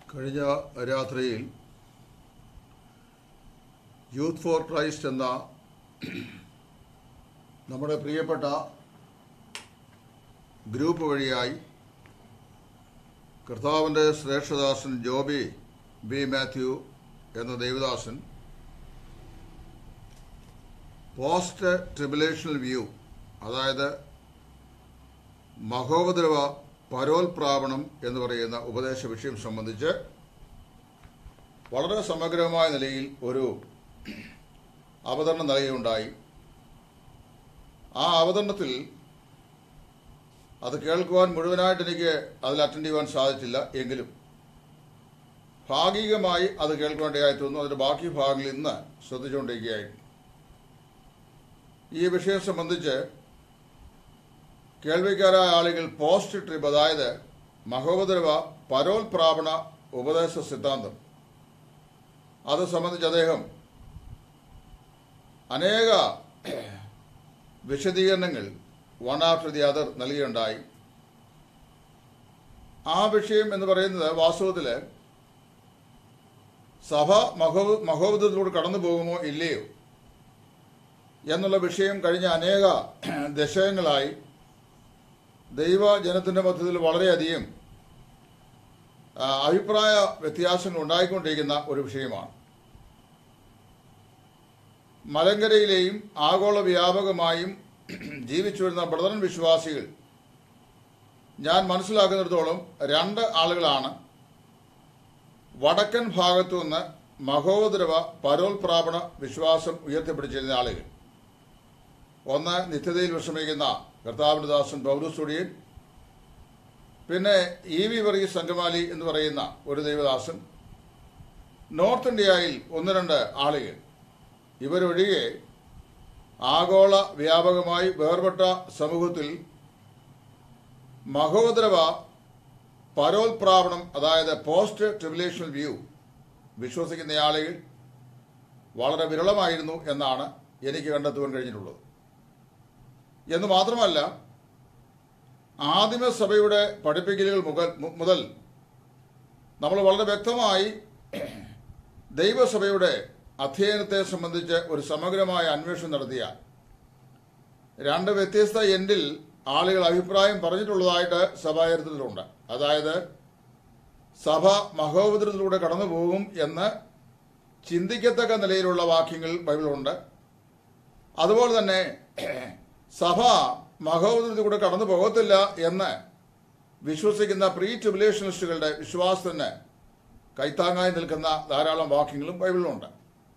കഴിഞ്ഞ രാത്രിയിൽ youth for Christ എന്ന നമ്മുടെ പ്രിയപ്പെട്ട ഗ്രൂപ്പ് വഴിയായി കർത്താവിൻ്റെ ശ്രേഷ്ഠദാസൻ ജോബി ബി മാത്യു എന്ന ദേവദാസൻ പോസ്റ്റ് ട്രിബുലേഷണൽ വ്യൂ അതായത് മഹോപദ്രവ പരോൽപ്രാപണം എന്ന് പറയുന്ന ഉപദേശ വിഷയം സംബന്ധിച്ച് വളരെ സമഗ്രമായ നിലയിൽ ഒരു അവതരണം നൽകുകയുണ്ടായി ആ അവതരണത്തിൽ അത് കേൾക്കുവാൻ മുഴുവനായിട്ട് എനിക്ക് അതിൽ അറ്റൻഡ് ചെയ്യുവാൻ സാധിച്ചില്ല എങ്കിലും ഭാഗികമായി അത് കേൾക്കേണ്ടതായി തോന്നുന്നു അതിന്റെ ബാക്കി ഭാഗങ്ങളിൽ ഇന്ന് ശ്രദ്ധിച്ചുകൊണ്ടിരിക്കുകയായിരുന്നു ഈ വിഷയം സംബന്ധിച്ച് കേൾവിക്കാരായ ആളുകൾ പോസ്റ്റ് ട്രിപ്പ് അതായത് മഹോപദ്രവ പരോൽപ്രാപണ ഉപദേശ സിദ്ധാന്തം അത് സംബന്ധിച്ച് അദ്ദേഹം അനേക വിശദീകരണങ്ങൾ വൺ ആഫ്റ്റർ ദി അതർ നൽകുകയുണ്ടായി ആ വിഷയം എന്ന് പറയുന്നത് വാസ്തവത്തിൽ സഭ മഹോ മഹോപദ്രവത്തിലൂടെ കടന്നു പോകുമോ ഇല്ലയോ എന്നുള്ള വിഷയം കഴിഞ്ഞ അനേക ദശകങ്ങളായി ദൈവജനത്തിന്റെ മധ്യത്തിൽ വളരെയധികം ആ, അഭിപ്രായ വ്യത്യാസങ്ങൾ ഉണ്ടായിക്കൊണ്ടിരിക്കുന്ന ഒരു വിഷയമാണ് മലങ്കരയിലെയും ആഗോള വ്യാപകമായും ജീവിച്ചു വരുന്ന ബ്രദറൻ വിശ്വാസികൾ ഞാൻ മനസ്സിലാക്കുന്നിടത്തോളം രണ്ട് ആളുകളാണ് വടക്കൻ ഭാഗത്തു നിന്ന് മഹോദരവ പരോൽപ്രാപണ വിശ്വാസം ഉയർത്തിപ്പിടിച്ചിരുന്ന ആളുകൾ ഒന്ന് നിത്യതയിൽ വിഷമിക്കുന്ന കർത്താവിന്റെ ദാസൻ പൗരസ്തുടിയൻ പിന്നെ ഇ വി വർഗീസ് സംഗമാലി എന്ന് പറയുന്ന ഒരു ദൈവദാസൻ നോർത്ത് ഇന്ത്യയിൽ ഒന്ന് രണ്ട് ആളുകൾ ഇവരൊഴികെ ആഗോള വ്യാപകമായി വേർപെട്ട സമൂഹത്തിൽ മഹോദരവ പരോൽപ്രാപണം അതായത് പോസ്റ്റ് ട്രിബുലേഷണൽ വ്യൂ വിശ്വസിക്കുന്ന ആളുകൾ വളരെ വിരളമായിരുന്നു എന്നാണ് എനിക്ക് കണ്ടെത്തുവാൻ കഴിഞ്ഞിട്ടുള്ളത് എന്ന് മാത്രമല്ല ആദിമസഭയുടെ പഠിപ്പിക്കലുകൾ മുതൽ മുതൽ നമ്മൾ വളരെ വ്യക്തമായി ദൈവസഭയുടെ അധ്യയനത്തെ സംബന്ധിച്ച് ഒരു സമഗ്രമായ അന്വേഷണം നടത്തിയ രണ്ട് വ്യത്യസ്ത എൻഡിൽ ആളുകൾ അഭിപ്രായം പറഞ്ഞിട്ടുള്ളതായിട്ട് സഭാചരിത്രത്തിലുണ്ട് അതായത് സഭ മഹോപദ്രത്തിലൂടെ കടന്നു പോകും എന്ന് ചിന്തിക്കത്തക്ക നിലയിലുള്ള വാക്യങ്ങൾ ബൈബിളുണ്ട് അതുപോലെ തന്നെ സഭ മഹോപദ്രത്തിലൂടെ കടന്നു പോകത്തില്ല എന്ന് വിശ്വസിക്കുന്ന പ്രീ ട്രിബുലേഷനിസ്റ്റുകളുടെ വിശ്വാസത്തിന് കൈത്താങ്ങായി നിൽക്കുന്ന ധാരാളം വാക്യങ്ങളും ബൈബിളിലുണ്ട്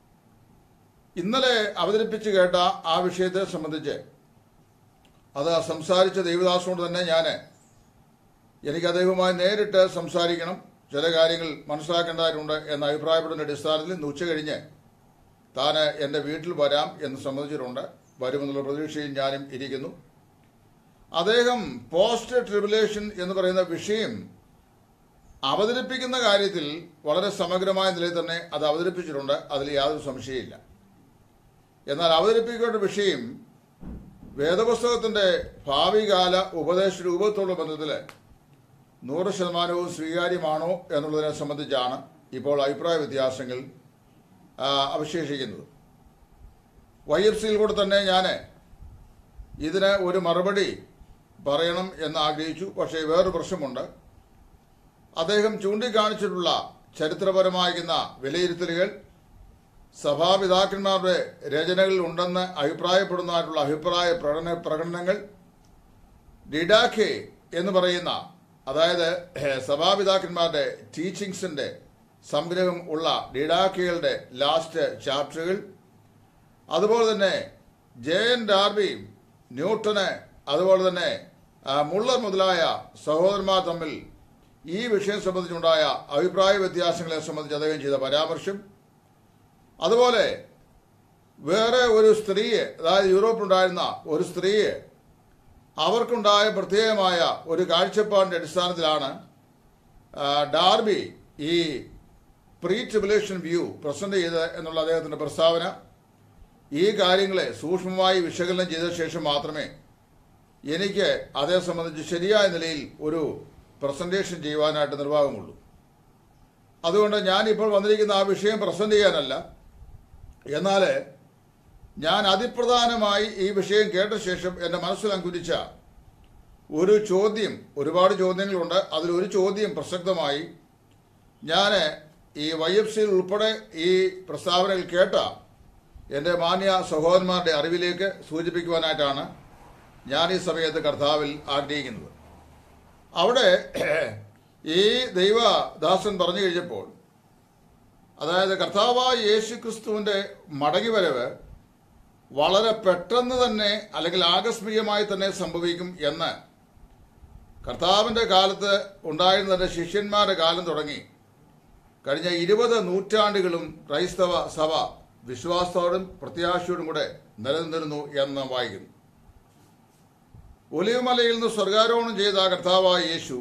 ഇന്നലെ അവതരിപ്പിച്ച് കേട്ട ആ വിഷയത്തെ സംബന്ധിച്ച് അത് സംസാരിച്ച ദൈവദാസനോട് തന്നെ ഞാൻ എനിക്ക് അദ്ദേഹവുമായി നേരിട്ട് സംസാരിക്കണം ചില കാര്യങ്ങൾ മനസ്സിലാക്കേണ്ടതായിട്ടുണ്ട് എന്ന അഭിപ്രായപ്പെടുന്ന അടിസ്ഥാനത്തിൽ ഇന്ന് ഉച്ച കഴിഞ്ഞ് താൻ എൻ്റെ വീട്ടിൽ വരാം എന്ന് സമ്മതിച്ചിട്ടുണ്ട് വരുമെന്നുള്ള പ്രതീക്ഷയിൽ ഞാനും ഇരിക്കുന്നു അദ്ദേഹം പോസ്റ്റ് ട്രിബുലേഷൻ എന്ന് പറയുന്ന വിഷയം അവതരിപ്പിക്കുന്ന കാര്യത്തിൽ വളരെ സമഗ്രമായ നിലയിൽ തന്നെ അത് അവതരിപ്പിച്ചിട്ടുണ്ട് അതിൽ യാതൊരു സംശയമില്ല എന്നാൽ അവതരിപ്പിക്കേണ്ട വിഷയം വേദപുസ്തകത്തിന്റെ ഭാവികാല ഉപദേശ രൂപത്തോടുള്ള ബന്ധത്തിൽ നൂറ് ശതമാനവും സ്വീകാര്യമാണോ എന്നുള്ളതിനെ സംബന്ധിച്ചാണ് ഇപ്പോൾ അഭിപ്രായ വ്യത്യാസങ്ങൾ ആ, അവശേഷിക്കുന്നത് വൈ എഫ് സിയിൽ കൂടെ തന്നെ ഞാൻ ഇതിന് ഒരു മറുപടി പറയണം എന്ന് ആഗ്രഹിച്ചു പക്ഷേ വേറൊരു പ്രശ്നമുണ്ട് അദ്ദേഹം ചൂണ്ടിക്കാണിച്ചിട്ടുള്ള ചരിത്രപരമായിരിക്കുന്ന വിലയിരുത്തലുകൾ സഭാപിതാക്കന്മാരുടെ രചനകളിൽ ഉണ്ടെന്ന് അഭിപ്രായപ്പെടുന്നതായിട്ടുള്ള അഭിപ്രായ പ്രകടന പ്രകടനങ്ങൾ ഡിഡാഖെ എന്ന് പറയുന്ന അതായത് ഏഹ്, സഭാപിതാക്കന്മാരുടെ ടീച്ചിങ്സിന്റെ സംഗ്രഹം ഉള്ള ഡിഡാഖികളുടെ ലാസ്റ്റ് ചാപ്റ്ററുകൾ അതുപോലെ തന്നെ ജെ എൻ ഡാർബിയും ന്യൂട്ടന് അതുപോലെ തന്നെ ആ, മുള്ളർ മുതലായ സഹോദരന്മാർ തമ്മിൽ ഈ വിഷയം സംബന്ധിച്ചുണ്ടായ അഭിപ്രായ വ്യത്യാസങ്ങളെ സംബന്ധിച്ച് അദ്ദേഹം ചെയ്ത പരാമർശം അതുപോലെ വേറെ ഒരു സ്ത്രീയെ അതായത് യൂറോപ്പിലുണ്ടായിരുന്ന ഒരു സ്ത്രീയെ അവർക്കുണ്ടായ പ്രത്യേകമായ ഒരു കാഴ്ചപ്പാടിന്റെ അടിസ്ഥാനത്തിലാണ് ആ, ഡാർബി ഈ പ്രീ ട്രിബുലേഷൻ വ്യൂ പ്രസന്റ് ചെയ്തത് എന്നുള്ള അദ്ദേഹത്തിന്റെ പ്രസ്താവന ഈ കാര്യങ്ങളെ സൂക്ഷ്മമായി വിശകലനം ചെയ്ത ശേഷം മാത്രമേ എനിക്ക് അതേ സംബന്ധിച്ച് ശരിയായ നിലയിൽ ഒരു പ്രസന്റേഷൻ ചെയ്യുവാനായിട്ട് നിർവാഹമുള്ളൂ അതുകൊണ്ട് ഞാനിപ്പോൾ വന്നിരിക്കുന്ന ആ വിഷയം പ്രസന്റ് ചെയ്യാനല്ല എന്നാൽ ഞാൻ അതിപ്രധാനമായി ഈ വിഷയം കേട്ട ശേഷം എൻ്റെ മനസ്സിൽ അങ്കുരിച്ച ഒരു ചോദ്യം ഒരുപാട് ചോദ്യങ്ങളുണ്ട് അതിലൊരു ചോദ്യം പ്രസക്തമായി ഞാൻ ഈ വൈ എഫ് സിയിൽ ഉൾപ്പെടെ ഈ പ്രസ്താവനകൾ കേട്ട എൻ്റെ മാന്യ സഹോദരന്മാരുടെ അറിവിലേക്ക് സൂചിപ്പിക്കുവാനായിട്ടാണ് ഞാൻ ഈ സമയത്ത് കർത്താവിൽ ആഗ്രഹിക്കുന്നത് അവിടെ ഈ ദൈവദാസൻ പറഞ്ഞു കഴിഞ്ഞപ്പോൾ അതായത് കർത്താവായ യേശു ക്രിസ്തുവിൻ്റെ മടങ്ങിവരവ് വളരെ പെട്ടെന്ന് തന്നെ അല്ലെങ്കിൽ ആകസ്മികമായി തന്നെ സംഭവിക്കും എന്ന് കർത്താവിൻ്റെ കാലത്ത് ഉണ്ടായിരുന്ന തന്റെ ശിഷ്യന്മാരുടെ കാലം തുടങ്ങി കഴിഞ്ഞ ഇരുപത് നൂറ്റാണ്ടുകളും ക്രൈസ്തവ സഭ വിശ്വാസത്തോടും പ്രത്യാശയോടും കൂടെ നിലനിന്നിരുന്നു എന്ന് വായിക്കുന്നു ഒലിവുമലയിൽ നിന്ന് സ്വർഗാരോഹണം ചെയ്ത കർത്താവായ യേശു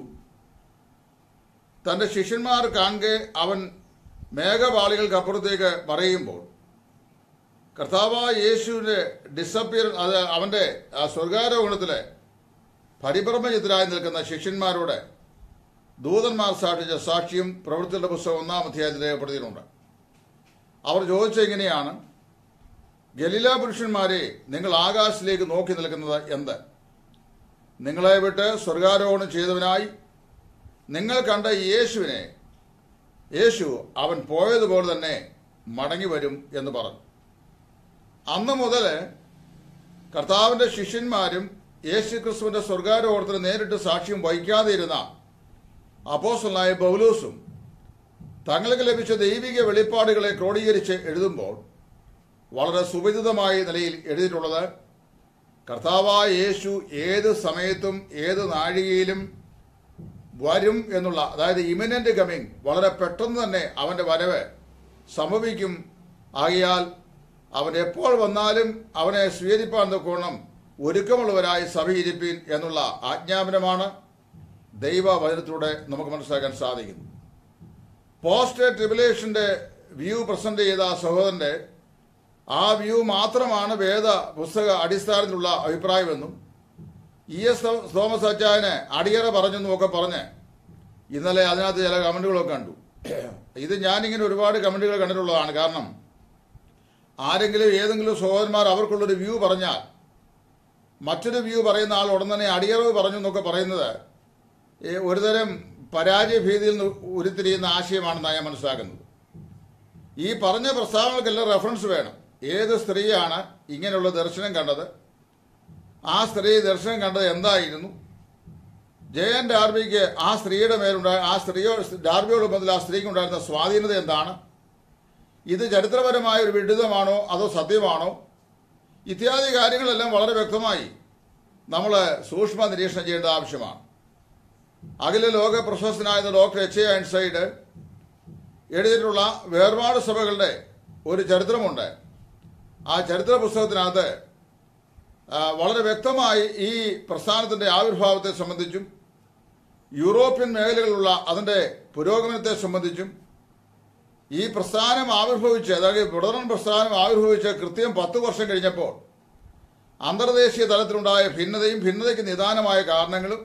തന്റെ ശിഷ്യന്മാർ കാണെ അവൻ മേഘപാളികൾക്കപ്പുറത്തേക്ക് പറയുമ്പോൾ കർത്താവായ യേശുവിന്റെ ഡിസപ്പിയർ അത് അവന്റെ ആ സ്വർഗാരോഹണത്തിലെ പരിഭ്രമചിത്തരായി നിൽക്കുന്ന ശിഷ്യന്മാരോട് ദൂതന്മാർ സാക്ഷിച്ച സാക്ഷ്യം പ്രവൃത്തിയുടെ പുസ്തകം ഒന്നാം അധ്യായത്തിൽ രേഖപ്പെടുത്തിയിട്ടുണ്ട് അവർ ചോദിച്ചത് എങ്ങനെയാണ് ഗലീല പുരുഷന്മാരെ നിങ്ങൾ ആകാശത്തിലേക്ക് നോക്കി നിൽക്കുന്നത് എന്ത് നിങ്ങളെ വിട്ട് സ്വർഗാരോഹണം ചെയ്തവനായി നിങ്ങൾ കണ്ട യേശുവിനെ യേശു അവൻ പോയതുപോലെ തന്നെ മടങ്ങി വരും എന്ന് പറഞ്ഞു അന്ന് മുതൽ കർത്താവിന്റെ ശിഷ്യന്മാരും യേശു ക്രിസ്തുവിന്റെ സ്വർഗാരോഹണത്തിന് നേരിട്ട് സാക്ഷ്യം വഹിക്കാതെ ഇരുന്ന അപ്പോസ്റ്റലായ പൗലൂസും തങ്ങൾക്ക് ലഭിച്ച ദൈവിക വെളിപ്പാടുകളെ ക്രോഡീകരിച്ച് എഴുതുമ്പോൾ വളരെ സുപരിചിതമായ നിലയിൽ എഴുതിയിട്ടുള്ളത് കർത്താവായ യേശു ഏത് സമയത്തും ഏത് നാഴികയിലും വരും എന്നുള്ള അതായത് ഇമിനന്റ് കമ്മിങ് വളരെ പെട്ടെന്ന് തന്നെ അവന്റെ വരവ് സംഭവിക്കും ആകിയാൽ അവൻ എപ്പോൾ വന്നാലും അവനെ സ്വീകരിപ്പാൻ തക്കോണം ഒരുക്കമുള്ളവരായി സഭയിരിപ്പീൻ എന്നുള്ള ആജ്ഞാപനമാണ് ദൈവവചനത്തിലൂടെ നമുക്ക് മനസ്സിലാക്കാൻ സാധിക്കുന്നു പോസ്റ്റ് ട്രിബുലേഷന്റെ വ്യൂ പ്രസന്റ് ചെയ്ത ആ സഹോദരന്റെ ആ വ്യൂ മാത്രമാണ് വേദ പുസ്തക അടിസ്ഥാനത്തിലുള്ള അഭിപ്രായമെന്നും ഇ എസ് തോമസ് അച്ചായന് അടിയറ പറഞ്ഞെന്നും ഒക്കെ പറഞ്ഞ് ഇന്നലെ അതിനകത്ത് ചില കമന്റുകളൊക്കെ കണ്ടു ഇത് ഞാനിങ്ങനെ ഒരുപാട് കമന്റുകൾ കണ്ടിട്ടുള്ളതാണ് കാരണം ആരെങ്കിലും ഏതെങ്കിലും സഹോദരന്മാർ അവർക്കുള്ളൊരു വ്യൂ പറഞ്ഞാൽ മറ്റൊരു വ്യൂ പറയുന്ന ആൾ ഉടൻ തന്നെ അടിയറവ് പറഞ്ഞു എന്നൊക്കെ പറയുന്നത് ഈ ഒരുതരം പരാജയ ഭീതിയിൽ നിന്ന് ഉരുത്തിരിയുന്ന ആശയമാണെന്നാണ് ഞാൻ മനസ്സിലാക്കുന്നത് ഈ പറഞ്ഞ പ്രസ്താവനകൾക്കെല്ലാം റെഫറൻസ് വേണം ഏത് സ്ത്രീയാണ് ഇങ്ങനെയുള്ള ദർശനം കണ്ടത് ആ സ്ത്രീ ദർശനം കണ്ടത് എന്തായിരുന്നു ജയൻ ഡാർബിക്ക് ആ സ്ത്രീയുടെ മേലുണ്ടായ ആ സ്ത്രീയോ ഡാർബിയോട് മുതൽ ആ സ്ത്രീക്ക് ഉണ്ടായിരുന്ന സ്വാധീനത എന്താണ് ഇത് ചരിത്രപരമായ ഒരു വിഡിതമാണോ അതോ സത്യമാണോ ഇത്യാദി കാര്യങ്ങളെല്ലാം വളരെ വ്യക്തമായി നമ്മൾ സൂക്ഷ്മ നിരീക്ഷണം ചെയ്യേണ്ട ആവശ്യമാണ് അഖില ലോക പ്രശസ്തനായ ഡോക്ടർ എച്ച് എ ഐൻസൈഡ് എഴുതിയിട്ടുള്ള വേർപാട് സഭകളുടെ ഒരു ചരിത്രമുണ്ട് ആ ചരിത്ര പുസ്തകത്തിനകത്ത് ആ, വളരെ വ്യക്തമായി ഈ പ്രസ്ഥാനത്തിന്റെ ആവിർഭാവത്തെ സംബന്ധിച്ചും യൂറോപ്യൻ മേഖലകളിലുള്ള അതിന്റെ പുരോഗമനത്തെ സംബന്ധിച്ചും ഈ പ്രസ്ഥാനം ആവിർഭവിച്ച് അതായത് ബ്രദറൻ പ്രസ്ഥാനം ആവിർഭവിച്ച് കൃത്യം പത്ത് വർഷം കഴിഞ്ഞപ്പോൾ അന്തർദേശീയ തലത്തിലുണ്ടായ ഭിന്നതയും ഭിന്നതയ്ക്ക് നിദാനമായ കാരണങ്ങളും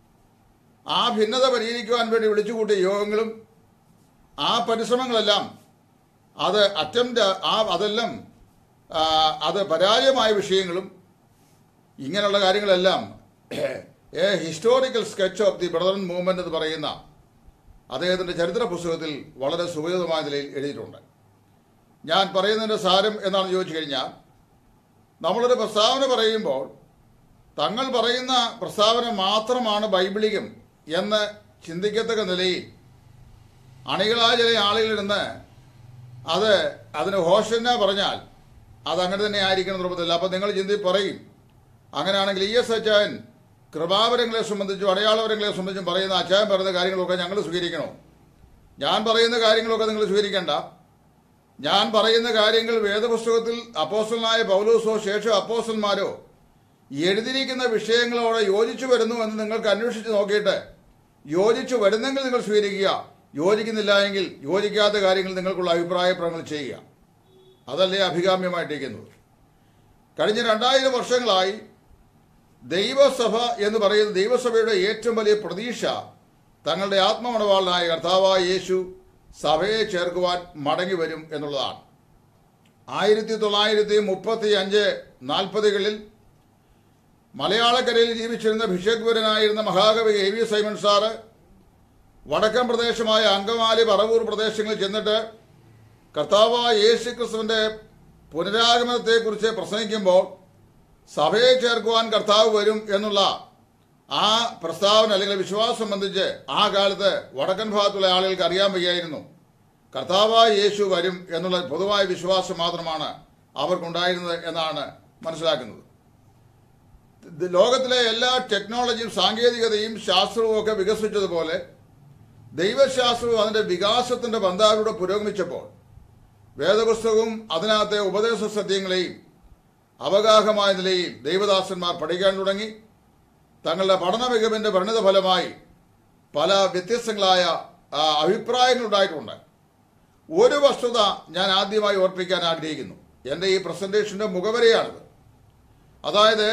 ആ ഭിന്നത പരിഹരിക്കുവാൻ വേണ്ടി വിളിച്ചുകൂട്ടിയ യോഗങ്ങളും ആ പരിശ്രമങ്ങളെല്ലാം അത് അറ്റംപ്റ്റ് ആ അതെല്ലാം ആ, അത് പരാജയമായ വിഷയങ്ങളും ഇങ്ങനെയുള്ള കാര്യങ്ങളെല്ലാം a historical sketch of the Brethren movement എന്ന് പറയുന്ന അദ്ദേഹത്തിന്റെ ചരിത്ര പുസ്തകത്തിൽ വളരെ സുപരിതമായ നിലയിൽ എഴുതിയിട്ടുണ്ട് ഞാൻ പറയുന്നതിന്റെ സാരം എന്നാണ് ചോദിച്ചു കഴിഞ്ഞാൽ നമ്മളൊരു പ്രസ്താവന പറയുമ്പോൾ തങ്ങൾ പറയുന്ന പ്രസ്താവന മാത്രമാണ് ബൈബിളികം എന്ന് ചിന്തിക്കത്തക്ക നിലയിൽ അണികളായ ചില ആളുകളിൽ നിന്ന് അത് അതിന് ഹോഷന്ന പറഞ്ഞാൽ അത് അങ്ങനെ തന്നെ ആയിരിക്കണം നിർബന്ധമില്ല അപ്പം നിങ്ങൾ ചിന്തി പറയും അങ്ങനെയാണെങ്കിൽ ഇ എസ് അച്ചായൻ കൃപാവരങ്ങളെ സംബന്ധിച്ചും അടയാളവരങ്ങളെ സംബന്ധിച്ചും പറയുന്ന അച്ചായൻ പറയുന്ന കാര്യങ്ങളൊക്കെ ഞങ്ങൾ സ്വീകരിക്കണോ ഞാൻ പറയുന്ന കാര്യങ്ങളൊക്കെ നിങ്ങൾ സ്വീകരിക്കണ്ട ഞാൻ പറയുന്ന കാര്യങ്ങൾ വേദപുസ്തകത്തിൽ അപ്പോസ്റ്റലായ പൗലോസോ ശേഷം അപ്പോസ്റ്റന്മാരോ എഴുതിയിരിക്കുന്ന വിഷയങ്ങളോട് യോജിച്ചു വരുന്നു എന്ന് നിങ്ങൾക്ക് അന്വേഷിച്ച് നോക്കിയിട്ട് യോജിച്ചു വരുന്നെങ്കിൽ നിങ്ങൾ സ്വീകരിക്കുക യോജിക്കുന്നില്ല എങ്കിൽ യോജിക്കാത്ത കാര്യങ്ങൾ നിങ്ങൾക്കുള്ള അഭിപ്രായ പ്രകടനങ്ങൾ ചെയ്യുക അതല്ലേ അഭികാമ്യമായിട്ടിരിക്കുന്നത് കഴിഞ്ഞ രണ്ടായിരം വർഷങ്ങളായി ദൈവസഭ എന്ന് പറയുന്ന ദൈവസഭയുടെ ഏറ്റവും വലിയ പ്രതീക്ഷ തങ്ങളുടെ ആത്മമണവാളനായ കർത്താവായ യേശു സഭയെ ചേർക്കുവാൻ മടങ്ങി വരും എന്നുള്ളതാണ് ആയിരത്തി തൊള്ളായിരത്തി മുപ്പത്തി അഞ്ച് നാൽപ്പതുകളിൽ മലയാളക്കരയിൽ ജീവിച്ചിരുന്ന ഭിഷഗ്വരനായിരുന്ന മഹാകവി എ വി സൈമൺ സാറ് വടക്കൻ പ്രദേശമായ അങ്കമാലി പറവൂർ പ്രദേശങ്ങളിൽ ചെന്നിട്ട് കർത്താവായ യേശു ക്രിസ്തുവിന്റെ പുനരാഗമനത്തെക്കുറിച്ച് പ്രസംഗിക്കുമ്പോൾ സഭയെ ചേർക്കുവാൻ കർത്താവ് വരും എന്നുള്ള ആ പ്രസ്താവന അല്ലെങ്കിൽ വിശ്വാസം സംബന്ധിച്ച് ആ കാലത്ത് വടക്കൻ ഭാഗത്തുള്ള ആളുകൾക്ക് അറിയാൻ വയ്യായിരുന്നു കർത്താവായ യേശു വരും എന്നുള്ള പൊതുവായ വിശ്വാസം മാത്രമാണ് അവർക്കുണ്ടായിരുന്നത് എന്നാണ് മനസ്സിലാക്കുന്നത് ഇത് ലോകത്തിലെ എല്ലാ ടെക്നോളജിയും സാങ്കേതികതയും ശാസ്ത്രവും ഒക്കെ വികസിച്ചതുപോലെ ദൈവശാസ്ത്രവും അതിന്റെ വികാസത്തിന്റെ ബന്ധാവിലൂടെ പുരോഗമിച്ചപ്പോൾ വേദപുസ്തകവും അതിനകത്തെ ഉപദേശ സത്യങ്ങളെയും അവഗാഹമായ നിലയിൽ ദൈവദാസന്മാർ പഠിക്കാൻ തുടങ്ങി തങ്ങളുടെ പഠന മികവിന്റെ പരിണിത ഫലമായി പല വ്യത്യസ്തങ്ങളായ ആ, അഭിപ്രായങ്ങളുണ്ടായിട്ടുണ്ട് ഒരു വസ്തുത ഞാൻ ആദ്യമായി ഓർപ്പിക്കാൻ ആഗ്രഹിക്കുന്നു എൻ്റെ ഈ പ്രസന്റേഷന്റെ മുഖവരയാണിത് അതായത്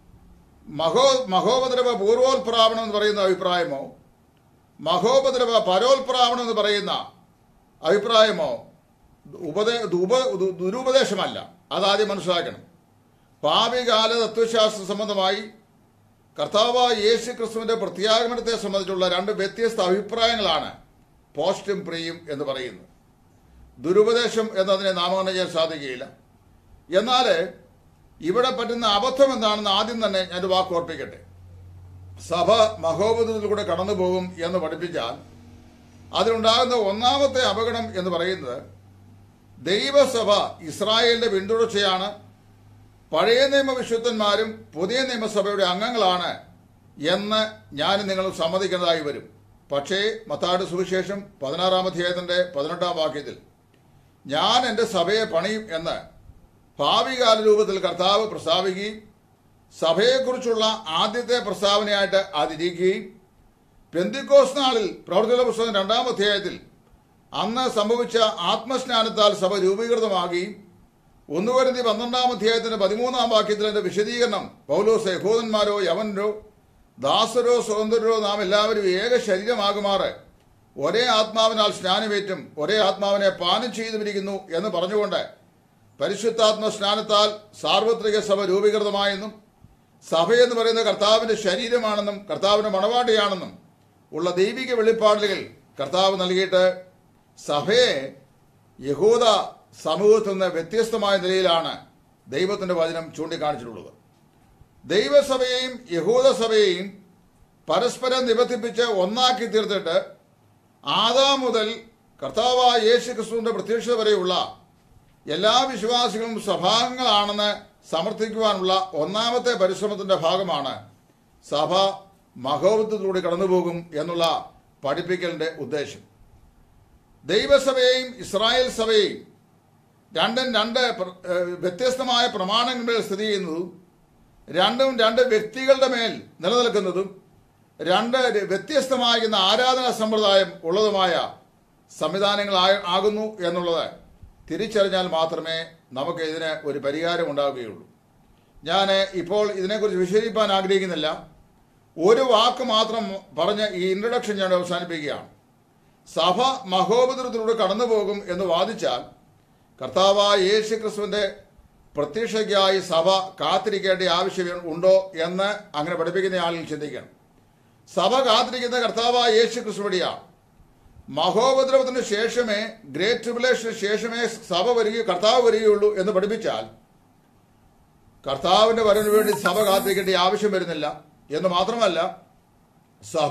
മഹോ മഹോപദ്രവ പൂർവോത്പ്രാവണം എന്ന് പറയുന്ന അഭിപ്രായമോ മഹോപദ്രവ പരോത്പ്രാവണം എന്ന് പറയുന്ന അഭിപ്രായമോ ഉപദേ ഉപ ദു- ദുരുപദേശമല്ല അതാദ്യം മനസ്സിലാക്കണം ഭാവികാല തത്വശാസ്ത്ര സംബന്ധമായി കർത്താവായ യേശു ക്രിസ്തുവിന്റെ പ്രത്യാഗമനത്തെ സംബന്ധിച്ചുള്ള രണ്ട് വ്യത്യസ്ത അഭിപ്രായങ്ങളാണ് പോസ്റ്റും പ്രിയും എന്ന് പറയുന്നത് ദുരുപദേശം എന്നതിനെ നാമകരണം ചെയ്യാൻ സാധിക്കുകയില്ല എന്നാൽ ഇവിടെ പറ്റുന്ന അബദ്ധം എന്താണെന്ന് ആദ്യം തന്നെ ഞാൻ ഒരു വാക്ക് ഓർപ്പിക്കട്ടെ സഭ മഹോപതത്തിലൂടെ കടന്നു പോകും എന്ന് പഠിപ്പിച്ചാൽ അതിനുണ്ടാകുന്ന ഒന്നാമത്തെ അപകടം എന്ന് പറയുന്നത് ദൈവസഭ ഇസ്രായേലിന്റെ പിന്തുടർച്ചയാണ് പഴയ നിയമവിശുദ്ധന്മാരും പുതിയ നിയമസഭയുടെ അംഗങ്ങളാണ് എന്ന് ഞാൻ നിങ്ങൾ സമ്മതിക്കുന്നതായി വരും പക്ഷേ മത്താട് സുവിശേഷം പതിനാറാം അധ്യായത്തിന്റെ പതിനെട്ടാം വാക്യത്തിൽ ഞാൻ എൻ്റെ സഭയെ പണിയും എന്ന് ഭാവികാല രൂപത്തിൽ കർത്താവ് പ്രസ്താവിക്കുകയും സഭയെക്കുറിച്ചുള്ള ആദ്യത്തെ പ്രസ്താവനയായിട്ട് അതിരിക്കുകയും പെന്തിക്കോസ് നാളിൽ പ്രവർത്തന പുസ്തകം രണ്ടാം അധ്യായത്തിൽ അന്ന് സംഭവിച്ച ആത്മസ്നാനത്താൽ സഭ രൂപീകൃതമാകുകയും ഒന്നുവരുതി പന്ത്രണ്ടാം അധ്യായത്തിന്റെ പതിമൂന്നാം വാക്യത്തിൽ എന്റെ വിശദീകരണം പൗലോസ് യഹൂദന്മാരോ യവനരോ ദാസരോ സ്വതന്ത്രരോ നാം എല്ലാവരും ഏക ശരീരമാകുമാറ് ഒരേ ആത്മാവിനാൽ സ്നാനമേറ്റും ഒരേ ആത്മാവിനെ പാനം ചെയ്തുമിരിക്കുന്നു എന്ന് പറഞ്ഞുകൊണ്ട് പരിശുദ്ധാത്മ സ്നാനത്താൽ സാർവത്രിക സഭ രൂപീകൃതമായെന്നും സഭയെന്ന് പറയുന്ന കർത്താവിന്റെ ശരീരമാണെന്നും കർത്താവിന്റെ മണവാട്ടിയാണെന്നും ഉള്ള ദൈവിക വെളിപ്പാടലുകൾ കർത്താവ് നൽകിയിട്ട് സഭയെ യഹൂദ സമൂഹത്തിൽ നിന്ന് വ്യത്യസ്തമായ നിലയിലാണ് ദൈവത്തിന്റെ വചനം ചൂണ്ടിക്കാണിച്ചിട്ടുള്ളത് ദൈവസഭയെയും യഹൂദ സഭയെയും പരസ്പരം നിബന്ധിപ്പിച്ച് ഒന്നാക്കി തീർത്തിട്ട് ആദാം മുതൽ കർത്താവായ യേശു ക്രിസ്തുവിന്റെ പ്രത്യക്ഷത വരെയുള്ള എല്ലാ വിശ്വാസികളും സഭാംഗങ്ങളാണെന്ന് സമർത്ഥിക്കുവാനുള്ള ഒന്നാമത്തെ പരിശ്രമത്തിന്റെ ഭാഗമാണ് സഭ മഹോത്വത്തിലൂടെ കടന്നുപോകും എന്നുള്ള പഠിപ്പിക്കലിന്റെ ഉദ്ദേശം ദൈവസഭയെയും ഇസ്രായേൽ സഭയെയും രണ്ടും രണ്ട് പ്ര- ഏഹ് വ്യത്യസ്തമായ പ്രമാണങ്ങളിൽ സ്ഥിതി ചെയ്യുന്നതും രണ്ടും രണ്ട് വ്യക്തികളുടെ മേൽ നിലനിൽക്കുന്നതും രണ്ട് വ്യത്യസ്തമാകുന്ന ആരാധനാ സമ്പ്രദായം ഉള്ളതുമായ സംവിധാനങ്ങൾ ആകുന്നു എന്നുള്ളത് തിരിച്ചറിഞ്ഞാൽ മാത്രമേ നമുക്ക് ഇതിന് ഒരു പരിഹാരം ഉണ്ടാവുകയുള്ളൂ ഞാൻ ഇപ്പോൾ ഇതിനെക്കുറിച്ച് വിശദീകരിക്കാൻ ആഗ്രഹിക്കുന്നില്ല ഒരു വാക്ക് മാത്രം പറഞ്ഞ് ഈ ഇൻട്രഡക്ഷൻ ഞാൻ അവസാനിപ്പിക്കുകയാണ് സഭ മഹോപദ്രവത്തിലൂടെ കടന്നു പോകും എന്ന് വാദിച്ചാൽ കർത്താവായ യേശു ക്രിസ്തുവിന്റെ പ്രത്യക്ഷയ്ക്കായി സഭ കാത്തിരിക്കേണ്ട ആവശ്യം ഉണ്ടോ എന്ന് അങ്ങനെ പഠിപ്പിക്കുന്ന ആളുകൾ ചിന്തിക്കണം സഭ കാത്തിരിക്കുന്ന കർത്താവായ യേശു ക്രിസ്തു വഴിയാണ് മഹോപദ്രവത്തിന് ശേഷമേ ഗ്രേറ്റ് ട്രിബുലേഷന് ശേഷമേ സഭ വരികയും കർത്താവ് വരികയുള്ളൂ എന്ന് പഠിപ്പിച്ചാൽ കർത്താവിന്റെ വരവിന് വേണ്ടി സഭ കാത്തിരിക്കേണ്ട ആവശ്യം വരുന്നില്ല എന്ന് മാത്രമല്ല സഭ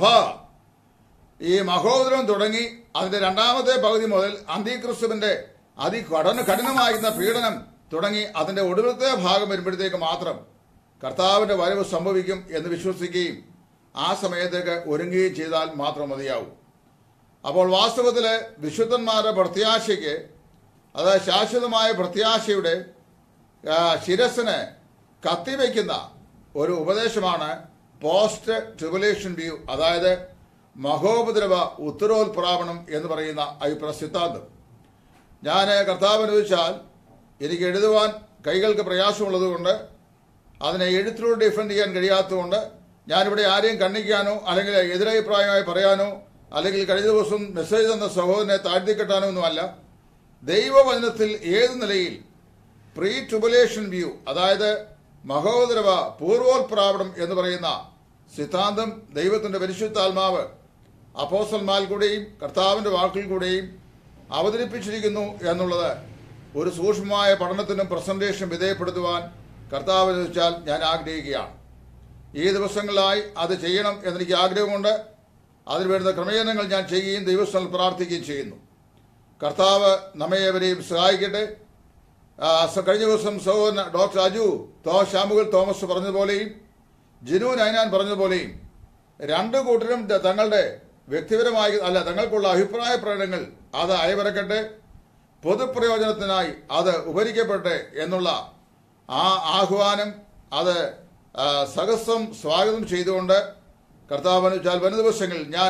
ഈ മഹോദരം തുടങ്ങി അതിന്റെ രണ്ടാമത്തെ പകുതി മുതൽ അന്തിക്രിസ്തുവിന്റെ അതികഠന കഠിനമായിരുന്ന പീഡനം തുടങ്ങി അതിന്റെ ഒടുവിലത്തെ ഭാഗം വരുമ്പോഴത്തേക്ക് മാത്രം കർത്താവിന്റെ വരവ് സംഭവിക്കും എന്ന് വിശ്വസിക്കുകയും ആ സമയത്തേക്ക് ഒരുങ്ങുകയും ചെയ്താൽ മാത്രം മതിയാവും അപ്പോൾ വാസ്തവത്തിൽ വിശുദ്ധന്മാരുടെ പ്രത്യാശയ്ക്ക് അത് ശാശ്വതമായ പ്രത്യാശയുടെ ആ, ശിരസിന് കത്തിവെക്കുന്ന ഒരു ഉപദേശമാണ് പോസ്റ്റ് ട്രിബുലേഷൻ വ്യൂ അതായത് മഹോപദ്രവ ഉത്തരോത്പ്രാവണം എന്ന് പറയുന്ന അഭിപ്രായ സിദ്ധാന്തം ഞാൻ കർത്താവ് അനുവദിച്ചാൽ എനിക്ക് എഴുതുവാൻ കൈകൾക്ക് പ്രയാസമുള്ളതുകൊണ്ട് അതിനെ എഴുത്തിലൂടെ ഡിഫെൻഡ് ചെയ്യാൻ കഴിയാത്തതുകൊണ്ട് ഞാനിവിടെ ആരെയും കണ്ണിക്കാനോ അല്ലെങ്കിൽ എതിരഭിപ്രായമായി പറയാനോ അല്ലെങ്കിൽ കഴിഞ്ഞ ദിവസം മെസ്സേജ് തന്ന സഹോദരനെ താഴ്ത്തിക്കെട്ടാനോ ഒന്നുമല്ല ദൈവവചനത്തിൽ ഏത് നിലയിൽ പ്രീ ട്രിബുലേഷൻ വ്യൂ അതായത് മഹോദരവ പൂർവോത്പ്രാവണം എന്ന് പറയുന്ന സിദ്ധാന്തം ദൈവത്തിന്റെ പരിശുദ്ധാത്മാവ് അപ്പോസന്മാൽ കൂടെയും കർത്താവിന്റെ വാക്കിൽ കൂടെയും അവതരിപ്പിച്ചിരിക്കുന്നു എന്നുള്ളത് ഒരു സൂക്ഷ്മമായ പഠനത്തിനും പ്രസന്റേഷനും വിധേയപ്പെടുത്തുവാൻ കർത്താവ് ചോദിച്ചാൽ ഞാൻ ആഗ്രഹിക്കുകയാണ് ഈ ദിവസങ്ങളായി അത് ചെയ്യണം എന്നെനിക്ക് ആഗ്രഹമുണ്ട് അതിന് വേണ്ടുന്ന ക്രമീകരണങ്ങൾ ഞാൻ ചെയ്യുകയും ദൈവസ്ഥലം പ്രാർത്ഥിക്കുകയും ചെയ്യുന്നു കർത്താവ് നമ്മയെവരെയും സഹായിക്കട്ടെ ആ, സ- കഴിഞ്ഞ ദിവസം സഹോദരൻ ഡോക്ടർ അജു തോ ശാമുകൽ തോമസ് പറഞ്ഞതുപോലെയും ജിനു നൈനാൻ പറഞ്ഞതുപോലെയും രണ്ട് കൂട്ടരും ത- തങ്ങളുടെ വ്യക്തിപരമായ അല്ല തങ്ങൾക്കുള്ള അഭിപ്രായ പ്രകടനങ്ങൾ അത് അയവിറക്കട്ടെ പൊതുപ്രയോജനത്തിനായി അത് ഉപരിക്കപ്പെട്ടെ എന്നുള്ള ആ ആഹ്വാനം അത് ആ, സഹസ്രം സ്വാഗതം ചെയ്തുകൊണ്ട് കർത്താവിന് വെച്ചാൽ വരും ദിവസങ്ങളിൽ ഞാൻ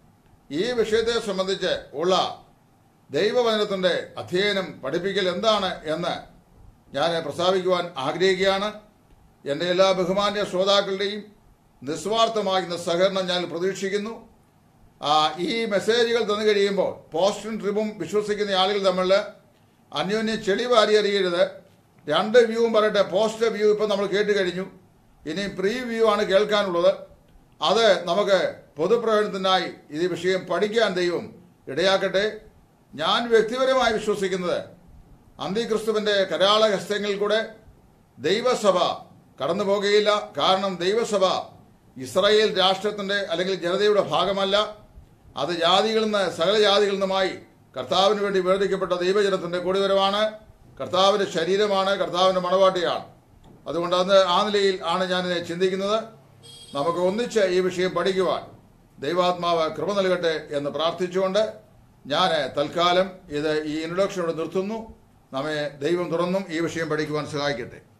ഈ വിഷയത്തെ സംബന്ധിച്ച് ഉള്ള ദൈവവചനത്തിന്റെ അധ്യയനം പഠിപ്പിക്കൽ എന്താണ് എന്ന് ഞാൻ പ്രസ്താവിക്കുവാൻ ആഗ്രഹിക്കുകയാണ് എൻ്റെ എല്ലാ ബഹുമാന്യ ശ്രോതാക്കളുടെയും നിസ്വാർത്ഥമാകുന്ന സഹകരണം ഞാൻ പ്രതീക്ഷിക്കുന്നു ആ, ഈ മെസ്സേജുകൾ തന്നു കഴിയുമ്പോൾ പോസ്റ്റും ട്രിബും വിശ്വസിക്കുന്ന ആളുകൾ തമ്മിൽ അന്യോന്യം ചെളി വാരി അറിയരുത് രണ്ട് വ്യൂവും പറയട്ടെ പോസ്റ്റ് വ്യൂ ഇപ്പം നമ്മൾ കേട്ട് കഴിഞ്ഞു ഇനി പ്രീ വ്യൂ ആണ് കേൾക്കാനുള്ളത് അത് നമുക്ക് പൊതുപ്രയോജനത്തിനായി ഈ വിഷയം പഠിക്കാൻ ദൈവം ഇടയാക്കട്ടെ ഞാൻ വ്യക്തിപരമായി വിശ്വസിക്കുന്നത് അന്തിക്രിസ്തുവിന്റെ കരാള ഹസ്തങ്ങളിൽ കൂടെ ദൈവസഭ കടന്നു പോകുകയില്ല കാരണം ദൈവസഭ ഇസ്രായേൽ രാഷ്ട്രത്തിന്റെ അല്ലെങ്കിൽ ജനതയുടെ ഭാഗമല്ല അത് ജാതികളിൽ നിന്ന് സകല ജാതികളിൽ നിന്നുമായി കർത്താവിന് വേണ്ടി വേർതിക്കപ്പെട്ട ദൈവജനത്തിന്റെ കൂടിവരവാണ് കർത്താവിന്റെ ശരീരമാണ് കർത്താവിന്റെ മണവാട്ടിയാണ് അതുകൊണ്ട് അന്ന് ആ നിലയിൽ ആണ് ഞാൻ ഇതിനെ ചിന്തിക്കുന്നത് നമുക്ക് ഒന്നിച്ച് ഈ വിഷയം പഠിക്കുവാൻ ദൈവാത്മാവ് കൃപ നൽകട്ടെ എന്ന് പ്രാർത്ഥിച്ചുകൊണ്ട് ഞാൻ തൽക്കാലം ഇത് ഈ ഇൻട്രൊഡക്ഷനോട് നിർത്തുന്നു നമ്മെ ദൈവം തുറന്നും ഈ വിഷയം പഠിക്കുവാൻ സഹായിക്കട്ടെ